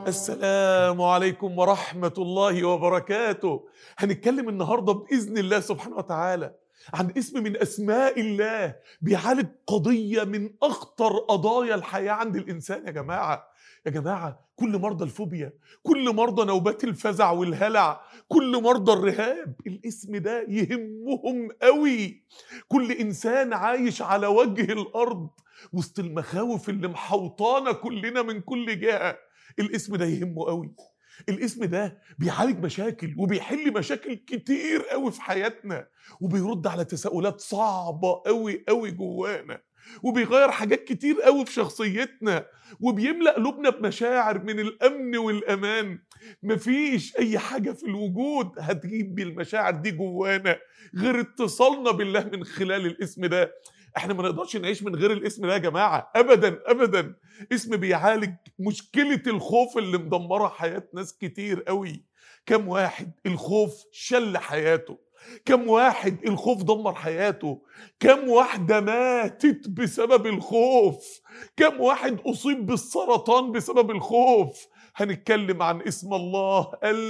السلام عليكم ورحمة الله وبركاته هنتكلم النهاردة بإذن الله سبحانه وتعالى عن اسم من أسماء الله بيعالج قضية من أخطر قضايا الحياة عند الإنسان يا جماعة يا جماعة كل مرضى الفوبيا كل مرضى نوبات الفزع والهلع كل مرضى الرهاب الاسم ده يهمهم قوي كل إنسان عايش على وجه الأرض وسط المخاوف اللي محوطانا كلنا من كل جهة الاسم ده يهمه قوي الاسم ده بيعالج مشاكل وبيحل مشاكل كتير قوي في حياتنا وبيرد على تساؤلات صعبة قوي قوي جوانا وبيغير حاجات كتير قوي في شخصيتنا وبيملأ قلوبنا بمشاعر من الأمن والأمان مفيش أي حاجة في الوجود هتجيب المشاعر دي جوانا غير اتصالنا بالله من خلال الاسم ده احنا ما نقدرش نعيش من غير الاسم ده يا جماعه ابدا ابدا اسم بيعالج مشكله الخوف اللي مدمره حياه ناس كتير قوي كم واحد الخوف شل حياته كم واحد الخوف دمر حياته كم واحدة ماتت بسبب الخوف كم واحد أصيب بالسرطان بسبب الخوف هنتكلم عن اسم الله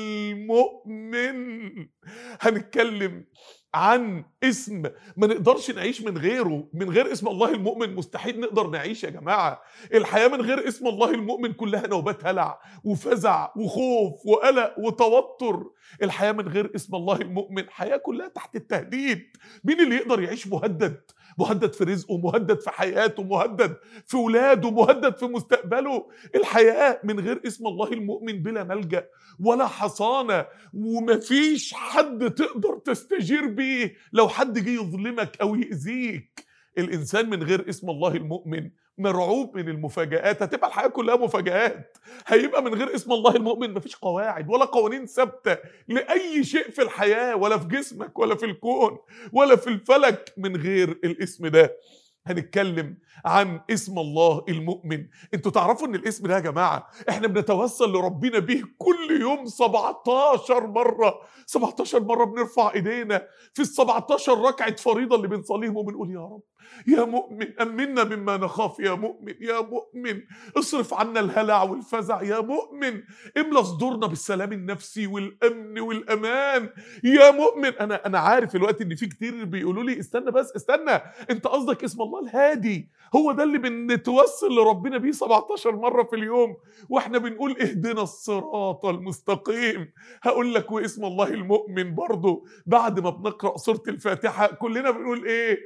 المؤمن هنتكلم عن اسم ما نقدرش نعيش من غيره من غير اسم الله المؤمن مستحيل نقدر نعيش يا جماعة الحياة من غير اسم الله المؤمن كلها نوبات هلع وفزع وخوف وقلق وتوتر الحياة من غير اسم الله المؤمن حياة كلها تحت التهديد مين اللي يقدر يعيش مهدد مهدد في رزقه مهدد في حياته مهدد في ولاده مهدد في مستقبله الحياة من غير اسم الله المؤمن بلا ملجأ ولا حصانة ومفيش حد تقدر تستجير بيه لو حد جه يظلمك أو يأذيك الإنسان من غير اسم الله المؤمن مرعوب من المفاجآت هتبقى الحياة كلها مفاجآت هيبقى من غير اسم الله المؤمن مفيش قواعد ولا قوانين ثابتة لأي شيء في الحياة ولا في جسمك ولا في الكون ولا في الفلك من غير الاسم ده هنتكلم عن اسم الله المؤمن انتوا تعرفوا ان الاسم ده يا جماعة احنا بنتوسل لربنا به كل يوم 17 مرة 17 مرة بنرفع ايدينا في ال 17 ركعة فريضة اللي بنصليهم وبنقول يا رب يا مؤمن أمنا مما نخاف يا مؤمن يا مؤمن اصرف عنا الهلع والفزع يا مؤمن املى صدورنا بالسلام النفسي والأمن والأمان يا مؤمن أنا أنا عارف الوقت إن في كتير بيقولوا لي استنى بس استنى أنت قصدك اسم الله الهادي هو ده اللي بنتوسل لربنا بيه 17 مرة في اليوم واحنا بنقول اهدنا الصراط المستقيم هقول لك واسم الله المؤمن برضه بعد ما بنقرأ سورة الفاتحة كلنا بنقول ايه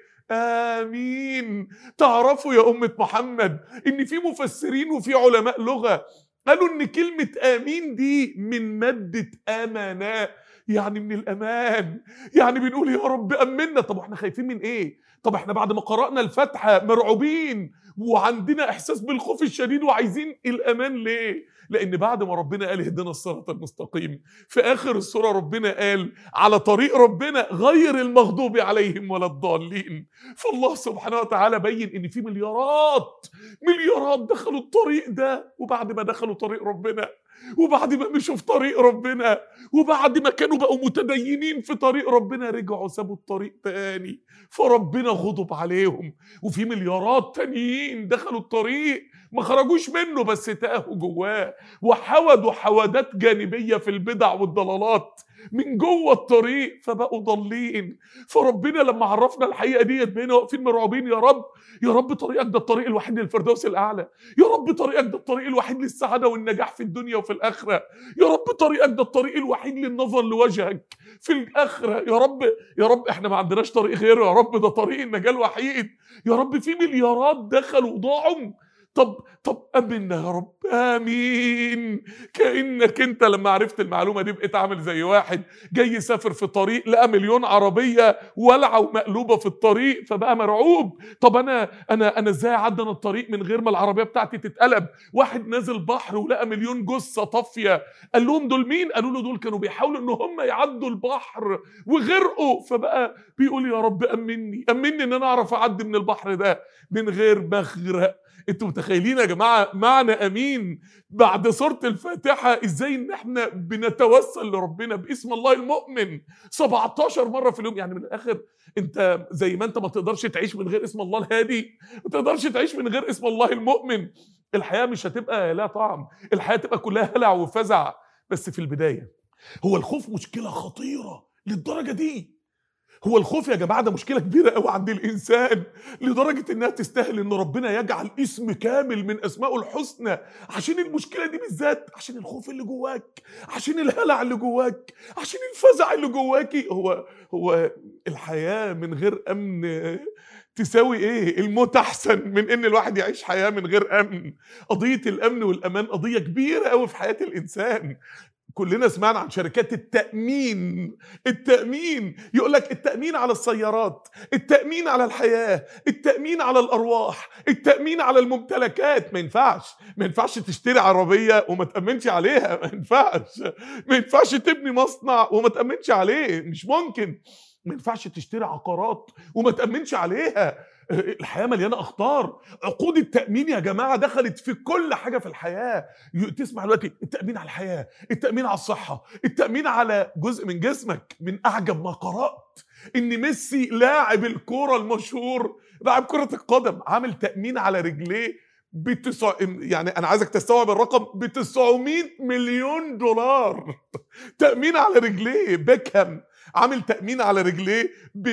آمين تعرفوا يا أمة محمد إن في مفسرين وفي علماء لغة قالوا إن كلمة آمين دي من مادة آمنا يعني من الأمان يعني بنقول يا رب أمنا طب احنا خايفين من إيه طب احنا بعد ما قرأنا الفاتحة مرعوبين وعندنا إحساس بالخوف الشديد وعايزين الأمان ليه لأن بعد ما ربنا قال اهدنا الصراط المستقيم في آخر السورة ربنا قال على طريق ربنا غير المغضوب عليهم ولا الضالين فالله سبحانه وتعالى بين إن في مليارات مليارات دخلوا الطريق ده وبعد ما دخلوا طريق ربنا وبعد ما مشوا في طريق ربنا وبعد ما كانوا بقوا متدينين في طريق ربنا رجعوا سابوا الطريق تاني فربنا غضب عليهم وفي مليارات تانيين دخلوا الطريق ما خرجوش منه بس تاهوا جواه وحودوا حودات جانبيه في البدع والضلالات من جوه الطريق فبقوا ضالين فربنا لما عرفنا الحقيقه ديت بقينا واقفين مرعوبين يا رب يا رب طريقك ده الطريق الوحيد للفردوس الاعلى يا رب طريقك ده الطريق الوحيد للسعاده والنجاح في الدنيا وفي الاخره يا رب طريقك ده الطريق الوحيد للنظر لوجهك في الاخره يا رب يا رب احنا ما عندناش طريق غيره يا رب ده طريق النجاه الوحيد يا رب في مليارات دخلوا وضاعوا طب طب امنا يا رب امين كانك انت لما عرفت المعلومه دي بقيت عامل زي واحد جاي يسافر في طريق لقى مليون عربيه ولعه ومقلوبه في الطريق فبقى مرعوب طب انا انا انا ازاي اعدي انا الطريق من غير ما العربيه بتاعتي تتقلب واحد نازل بحر ولقى مليون جثه طافيه قال لهم دول مين قالوا له دول كانوا بيحاولوا ان هم يعدوا البحر وغرقوا فبقى بيقول يا رب امني امني ان انا اعرف اعدي من البحر ده من غير ما اغرق انتوا متخيلين يا جماعه معنى امين بعد سوره الفاتحه ازاي ان احنا بنتوسل لربنا باسم الله المؤمن 17 مره في اليوم يعني من الاخر انت زي ما انت ما تقدرش تعيش من غير اسم الله الهادي ما تقدرش تعيش من غير اسم الله المؤمن الحياه مش هتبقى لا طعم الحياه تبقى كلها هلع وفزع بس في البدايه هو الخوف مشكله خطيره للدرجه دي هو الخوف يا جماعه ده مشكله كبيره قوي عند الانسان لدرجه انها تستاهل ان ربنا يجعل اسم كامل من اسمائه الحسنى عشان المشكله دي بالذات عشان الخوف اللي جواك عشان الهلع اللي جواك عشان الفزع اللي جواكي هو هو الحياه من غير امن تساوي ايه الموت احسن من ان الواحد يعيش حياه من غير امن قضيه الامن والامان قضيه كبيره قوي في حياه الانسان كلنا سمعنا عن شركات التأمين التأمين يقول لك التأمين على السيارات التأمين على الحياة التأمين على الأرواح التأمين على الممتلكات ما ينفعش ما ينفعش تشتري عربية وما تأمنش عليها ما ينفعش ما ينفعش تبني مصنع وما تأمنش عليه مش ممكن ما ينفعش تشتري عقارات وما تأمنش عليها الحياه مليانه اخطار عقود التامين يا جماعه دخلت في كل حاجه في الحياه تسمع دلوقتي التامين على الحياه التامين على الصحه التامين على جزء من جسمك من اعجب ما قرات ان ميسي لاعب الكوره المشهور لاعب كره القدم عامل تامين على رجليه بتسع يعني انا عايزك تستوعب الرقم ب 900 مليون دولار تامين على رجليه بيكهام عامل تامين على رجليه ب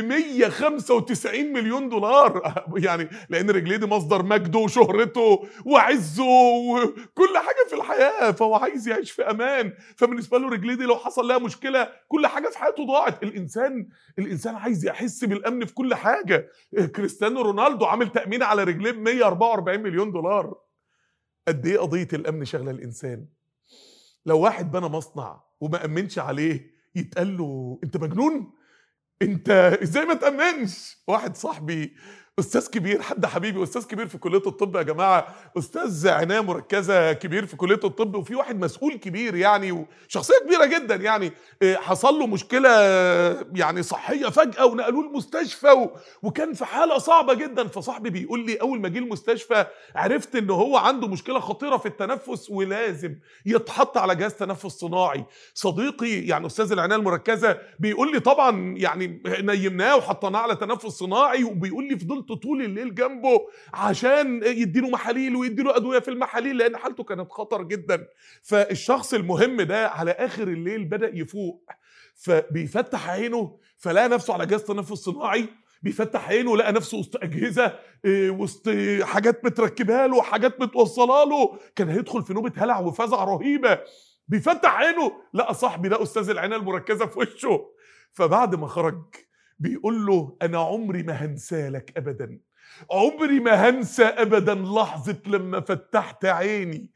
195 مليون دولار يعني لان رجليه دي مصدر مجده وشهرته وعزه وكل حاجه في الحياه فهو عايز يعيش في امان فبالنسبه له رجليه دي لو حصل لها مشكله كل حاجه في حياته ضاعت الانسان الانسان عايز يحس بالامن في كل حاجه كريستيانو رونالدو عامل تامين على رجليه ب 144 مليون دولار قد ايه قضيه الامن شغله الانسان لو واحد بنى مصنع وما امنش عليه يتقال له انت مجنون انت ازاي ما تامنش واحد صاحبي استاذ كبير حد حبيبي استاذ كبير في كليه الطب يا جماعه استاذ عنايه مركزه كبير في كليه الطب وفي واحد مسؤول كبير يعني وشخصيه كبيره جدا يعني حصل له مشكله يعني صحيه فجاه ونقلوه المستشفى و... وكان في حاله صعبه جدا فصاحبي بيقول لي اول ما جه المستشفى عرفت ان هو عنده مشكله خطيره في التنفس ولازم يتحط على جهاز تنفس صناعي صديقي يعني استاذ العنايه المركزه بيقول لي طبعا يعني نيمناه وحطيناه على تنفس صناعي وبيقول لي فضلت فضلت طول الليل جنبه عشان يديله محاليل ويديله ادويه في المحاليل لان حالته كانت خطر جدا فالشخص المهم ده على اخر الليل بدا يفوق فبيفتح عينه فلقى نفسه على جهاز تنفس صناعي بيفتح عينه لقى نفسه وسط اجهزه وسط حاجات متركبه له حاجات متوصله له كان هيدخل في نوبه هلع وفزع رهيبه بيفتح عينه لقى صاحبي ده استاذ العنايه المركزه في وشه فبعد ما خرج بيقول له انا عمري ما هنسالك ابدا عمري ما هنسى ابدا لحظه لما فتحت عيني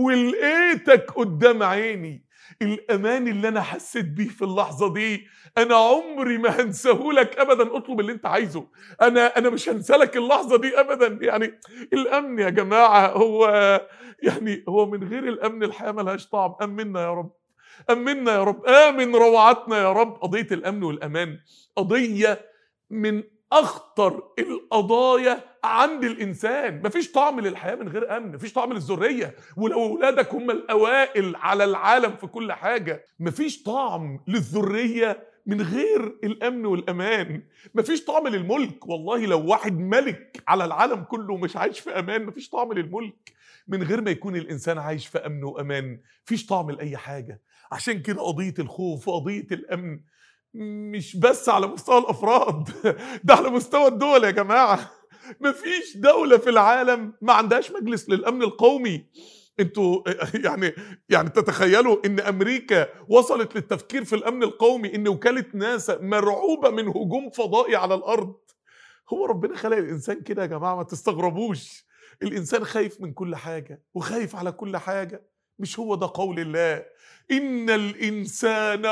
ولقيتك قدام عيني الامان اللي انا حسيت بيه في اللحظه دي انا عمري ما هنساهولك ابدا اطلب اللي انت عايزه انا انا مش هنسالك اللحظه دي ابدا يعني الامن يا جماعه هو يعني هو من غير الامن الحياه ملهاش طعم امنا يا رب امنا يا رب امن روعتنا يا رب قضيه الامن والامان قضيه من اخطر القضايا عند الانسان مفيش طعم للحياه من غير امن مفيش طعم للذريه ولو اولادك هم الاوائل على العالم في كل حاجه مفيش طعم للذريه من غير الامن والامان مفيش طعم للملك والله لو واحد ملك على العالم كله مش عايش في امان مفيش طعم للملك من غير ما يكون الانسان عايش في امن وامان مفيش طعم لاي حاجه عشان كده قضيه الخوف وقضيه الامن مش بس على مستوى الافراد ده على مستوى الدول يا جماعه مفيش دوله في العالم ما عندهاش مجلس للامن القومي انتوا يعني يعني تتخيلوا ان امريكا وصلت للتفكير في الامن القومي ان وكاله ناسا مرعوبه من هجوم فضائي على الارض هو ربنا خلق الانسان كده يا جماعه ما تستغربوش الانسان خايف من كل حاجه وخايف على كل حاجه مش هو ده قول الله ان الانسان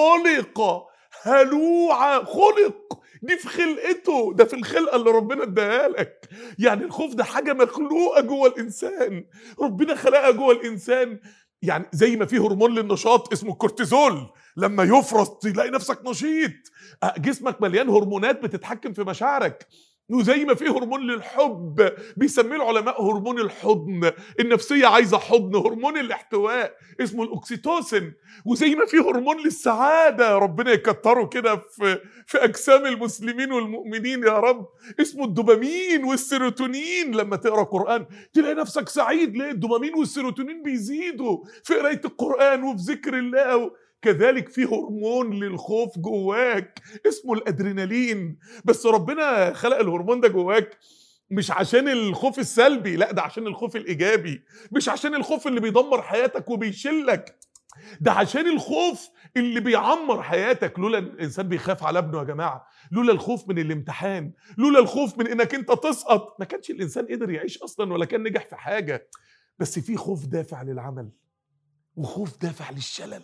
خلق هلوعا خلق دي في خلقته ده في الخلقه اللي ربنا اداها لك يعني الخوف ده حاجه مخلوقه جوه الانسان ربنا خلقها جوه الانسان يعني زي ما في هرمون للنشاط اسمه الكورتيزول لما يفرز تلاقي نفسك نشيط جسمك مليان هرمونات بتتحكم في مشاعرك وزي ما في هرمون للحب بيسميه العلماء هرمون الحضن النفسية عايزة حضن هرمون الاحتواء اسمه الأكسيتوسين وزي ما في هرمون للسعادة ربنا يكتره كده في في أجسام المسلمين والمؤمنين يا رب اسمه الدوبامين والسيروتونين لما تقرا قرآن تلاقي نفسك سعيد ليه الدوبامين والسيروتونين بيزيدوا في قراية القرآن وفي ذكر الله كذلك في هرمون للخوف جواك اسمه الادرينالين بس ربنا خلق الهرمون ده جواك مش عشان الخوف السلبي لا ده عشان الخوف الايجابي مش عشان الخوف اللي بيدمر حياتك وبيشلك ده عشان الخوف اللي بيعمر حياتك لولا الانسان بيخاف على ابنه يا جماعه لولا الخوف من الامتحان لولا الخوف من انك انت تسقط ما كانش الانسان قدر يعيش اصلا ولا كان نجح في حاجه بس في خوف دافع للعمل وخوف دافع للشلل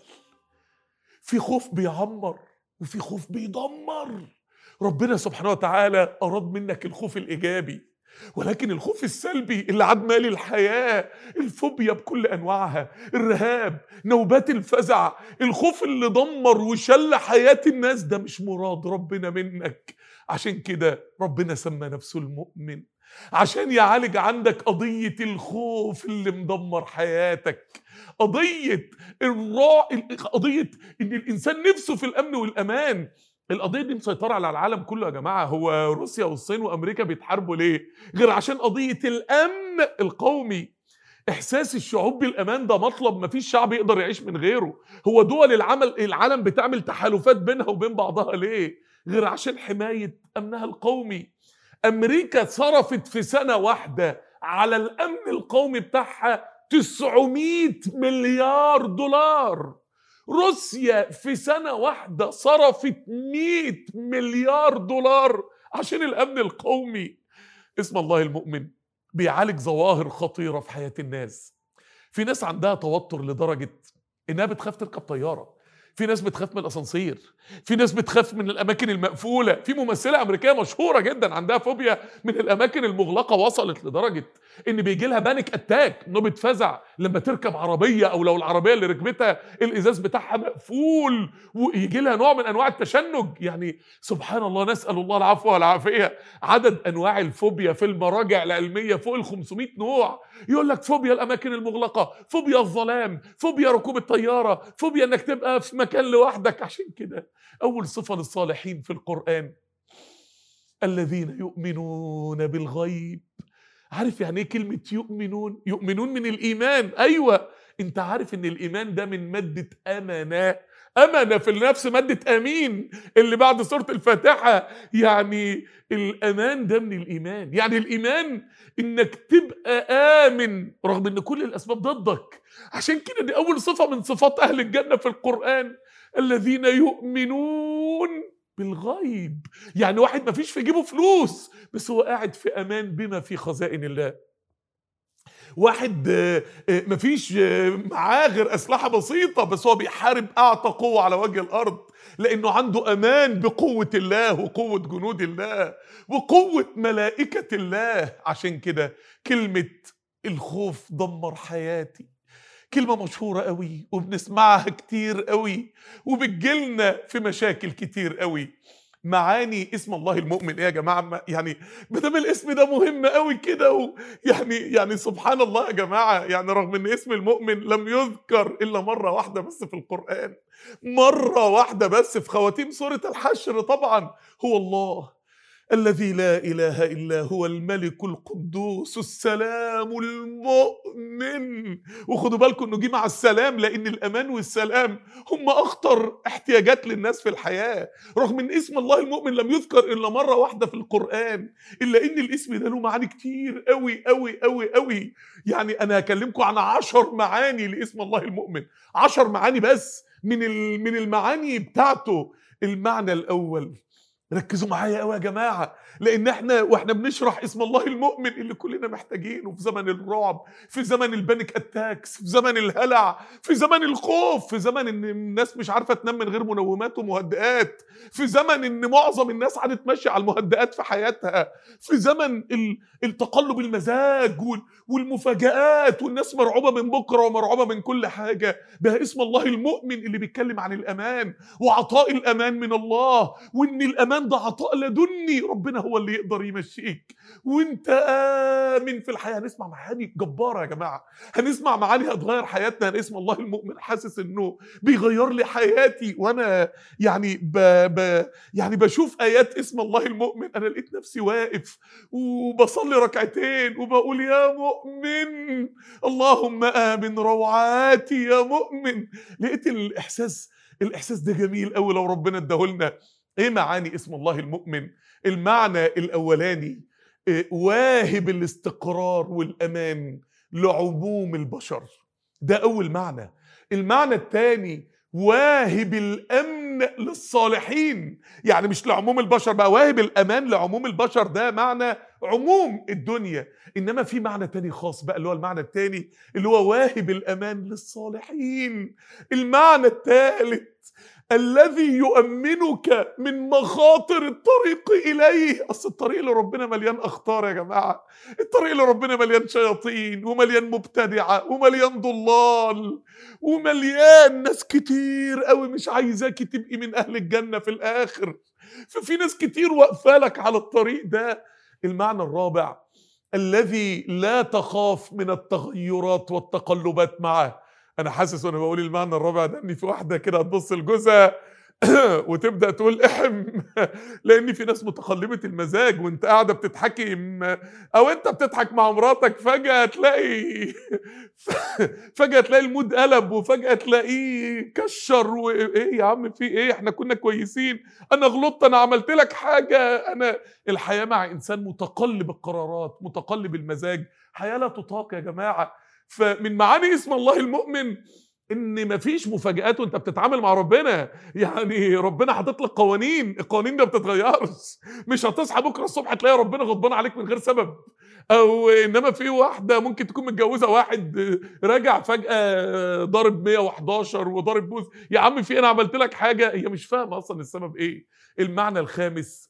في خوف بيعمر وفي خوف بيدمر ربنا سبحانه وتعالى أراد منك الخوف الإيجابي ولكن الخوف السلبي اللي عاد مالي الحياة الفوبيا بكل أنواعها الرهاب نوبات الفزع الخوف اللي دمر وشل حياة الناس ده مش مراد ربنا منك عشان كده ربنا سمى نفسه المؤمن عشان يعالج عندك قضية الخوف اللي مدمر حياتك قضية الرا... قضية إن الإنسان نفسه في الأمن والأمان القضية دي مسيطرة على العالم كله يا جماعة هو روسيا والصين وأمريكا بيتحاربوا ليه؟ غير عشان قضية الأمن القومي إحساس الشعوب بالأمان ده مطلب مفيش شعب يقدر يعيش من غيره هو دول العمل العالم بتعمل تحالفات بينها وبين بعضها ليه؟ غير عشان حماية أمنها القومي أمريكا صرفت في سنة واحدة على الأمن القومي بتاعها 900 مليار دولار روسيا في سنة واحدة صرفت 100 مليار دولار عشان الأمن القومي اسم الله المؤمن بيعالج ظواهر خطيرة في حياة الناس في ناس عندها توتر لدرجة إنها بتخاف تركب طيارة في ناس بتخاف من الاسانسير في ناس بتخاف من الاماكن المقفوله في ممثله امريكيه مشهوره جدا عندها فوبيا من الاماكن المغلقه وصلت لدرجه ان بيجي لها بانيك اتاك نوبه فزع لما تركب عربيه او لو العربيه اللي ركبتها الازاز بتاعها مقفول ويجي لها نوع من انواع التشنج يعني سبحان الله نسال الله العفو والعافيه عدد انواع الفوبيا في المراجع العلميه فوق ال 500 نوع يقول لك فوبيا الاماكن المغلقه فوبيا الظلام فوبيا ركوب الطياره فوبيا انك تبقى في مكان لوحدك عشان كده اول صفه للصالحين في القران الذين يؤمنون بالغيب عارف يعني ايه كلمه يؤمنون يؤمنون من الايمان ايوه انت عارف ان الايمان ده من ماده امانه امنه في النفس ماده امين اللي بعد سوره الفاتحه يعني الامان ده من الايمان يعني الايمان انك تبقى امن رغم ان كل الاسباب ضدك عشان كده دي اول صفه من صفات اهل الجنه في القران الذين يؤمنون بالغيب يعني واحد ما فيش في جيبه فلوس بس هو قاعد في امان بما في خزائن الله واحد ما فيش معاه غير اسلحه بسيطه بس هو بيحارب اعطى قوه على وجه الارض لانه عنده امان بقوه الله وقوه جنود الله وقوه ملائكه الله عشان كده كلمه الخوف دمر حياتي كلمة مشهورة قوي وبنسمعها كتير قوي وبتجيلنا في مشاكل كتير قوي معاني اسم الله المؤمن ايه يا جماعه يعني ما دام الاسم ده مهم قوي كده يعني يعني سبحان الله يا جماعه يعني رغم ان اسم المؤمن لم يذكر الا مره واحده بس في القران مره واحده بس في خواتيم سوره الحشر طبعا هو الله الذي لا اله الا هو الملك القدوس السلام المؤمن وخدوا بالكم انه جه مع السلام لان الامان والسلام هم اخطر احتياجات للناس في الحياه رغم ان اسم الله المؤمن لم يذكر الا مره واحده في القران الا ان الاسم ده له معاني كتير قوي قوي قوي قوي يعني انا هكلمكم عن عشر معاني لاسم الله المؤمن عشر معاني بس من من المعاني بتاعته المعنى الاول ركزوا معايا قوي يا جماعه لان احنا واحنا بنشرح اسم الله المؤمن اللي كلنا محتاجينه في زمن الرعب في زمن البانيك اتاكس في زمن الهلع في زمن الخوف في زمن ان الناس مش عارفه تنام من غير منومات ومهدئات في زمن ان معظم الناس عادت ماشيه على المهدئات في حياتها في زمن التقلب المزاج والمفاجآت والناس مرعوبه من بكره ومرعوبه من كل حاجه ده اسم الله المؤمن اللي بيتكلم عن الامان وعطاء الامان من الله وان الامان الامان ده عطاء لدني ربنا هو اللي يقدر يمشيك وانت امن في الحياه هنسمع معاني جباره يا جماعه هنسمع معاني هتغير حياتنا انا اسم الله المؤمن حاسس انه بيغير لي حياتي وانا يعني ب... ب... يعني بشوف ايات اسم الله المؤمن انا لقيت نفسي واقف وبصلي ركعتين وبقول يا مؤمن اللهم امن روعاتي يا مؤمن لقيت الاحساس الاحساس ده جميل قوي لو ربنا اداهولنا ايه معاني اسم الله المؤمن المعنى الاولاني إيه، واهب الاستقرار والامان لعموم البشر ده اول معنى المعنى الثاني واهب الامن للصالحين يعني مش لعموم البشر بقى واهب الامان لعموم البشر ده معنى عموم الدنيا انما في معنى تاني خاص بقى اللي هو المعنى التاني اللي هو واهب الامان للصالحين المعنى الثالث الذي يؤمنك من مخاطر الطريق اليه اصل الطريق اللي ربنا مليان اخطار يا جماعه الطريق اللي ربنا مليان شياطين ومليان مبتدعه ومليان ضلال ومليان ناس كتير قوي مش عايزاكي تبقي من اهل الجنه في الاخر ففي ناس كتير واقفه لك على الطريق ده المعنى الرابع الذي لا تخاف من التغيرات والتقلبات معه انا حاسس وانا بقول المعنى الرابع ده ان في واحده كده هتبص لجوزها وتبدا تقول احم لان في ناس متقلبه المزاج وانت قاعده بتضحكي م- او انت بتضحك مع مراتك فجاه تلاقي فجاه تلاقي المود قلب وفجاه تلاقيه كشر وايه يا عم في ايه احنا كنا كويسين انا غلطت انا عملت لك حاجه انا الحياه مع انسان متقلب القرارات متقلب المزاج حياه لا تطاق يا جماعه فمن معاني اسم الله المؤمن ان مفيش مفاجآت وانت بتتعامل مع ربنا يعني ربنا حاطط لك قوانين القوانين دي ما بتتغيرش مش هتصحى بكره الصبح تلاقي ربنا غضبان عليك من غير سبب او انما في واحده ممكن تكون متجوزه واحد راجع فجاه ضارب 111 وضارب بوز يا عم في إيه؟ انا عملت لك حاجه هي مش فاهمه اصلا السبب ايه المعنى الخامس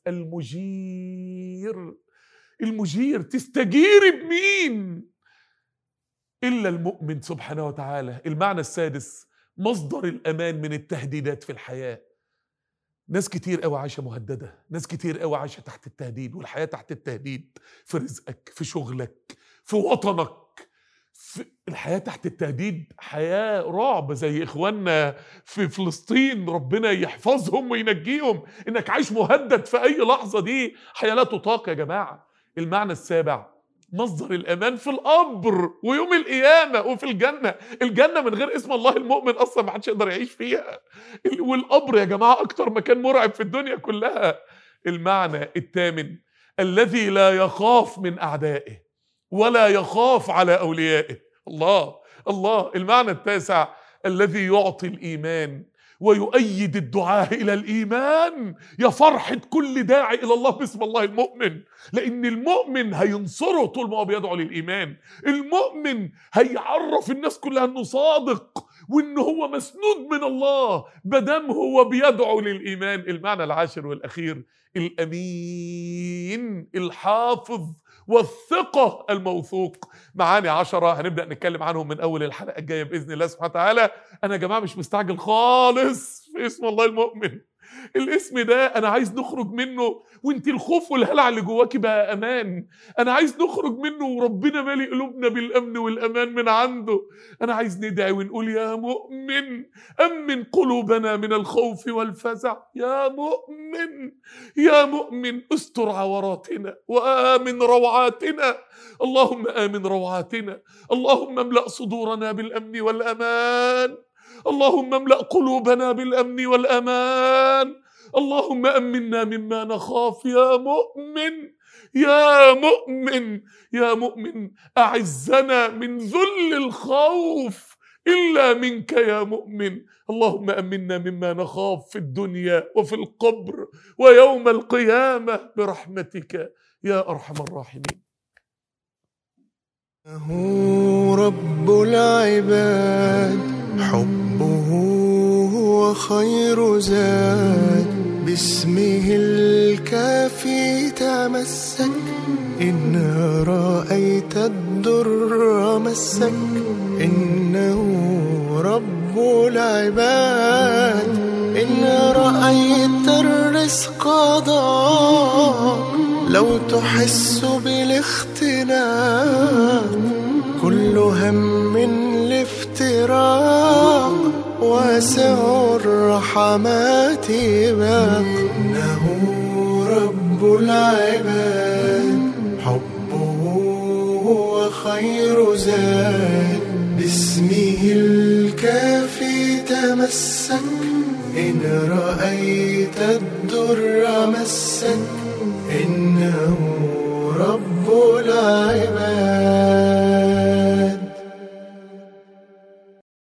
المجير المجير تستجير بمين الا المؤمن سبحانه وتعالى المعنى السادس مصدر الامان من التهديدات في الحياه ناس كتير قوي عايشه مهدده ناس كتير قوي عايشه تحت التهديد والحياه تحت التهديد في رزقك في شغلك في وطنك في الحياه تحت التهديد حياه رعب زي اخواننا في فلسطين ربنا يحفظهم وينجيهم انك عايش مهدد في اي لحظه دي حياه لا تطاق يا جماعه المعنى السابع مصدر الامان في القبر ويوم القيامه وفي الجنه الجنه من غير اسم الله المؤمن اصلا ما حدش يقدر يعيش فيها ال- والقبر يا جماعه اكتر مكان مرعب في الدنيا كلها المعنى الثامن الذي لا يخاف من اعدائه ولا يخاف على اوليائه الله الله المعنى التاسع الذي يعطي الايمان ويؤيد الدعاء الى الايمان يا فرحه كل داعي الى الله باسم الله المؤمن لان المؤمن هينصره طول ما هو بيدعو للايمان المؤمن هيعرف الناس كلها انه صادق وان هو مسنود من الله مادام هو بيدعو للايمان المعنى العاشر والاخير الامين الحافظ والثقة الموثوق معاني عشرة هنبدأ نتكلم عنهم من أول الحلقة الجاية بإذن الله سبحانه وتعالى أنا يا جماعة مش مستعجل خالص في اسم الله المؤمن الاسم ده انا عايز نخرج منه وانت الخوف والهلع اللي جواكي بقى امان انا عايز نخرج منه وربنا مالي قلوبنا بالامن والامان من عنده انا عايز ندعي ونقول يا مؤمن امن قلوبنا من الخوف والفزع يا مؤمن يا مؤمن استر عوراتنا وامن روعاتنا اللهم امن روعاتنا اللهم املا صدورنا بالامن والامان اللهم املا قلوبنا بالامن والامان اللهم امنا مما نخاف يا مؤمن يا مؤمن يا مؤمن اعزنا من ذل الخوف الا منك يا مؤمن اللهم امنا مما نخاف في الدنيا وفي القبر ويوم القيامه برحمتك يا ارحم الراحمين هو رب العباد حبه هو خير زاد باسمه الكافي تمسك إن رأيت الدر مسك إنه رب رب العباد إن رأيت الرزق ضاق لو تحس بالاختلاف كل هم الافتراق واسع الرحمات باق إنه رب العباد حبه هو خير زاد باسمه الكافي تمسك إن رأيت الدر مسك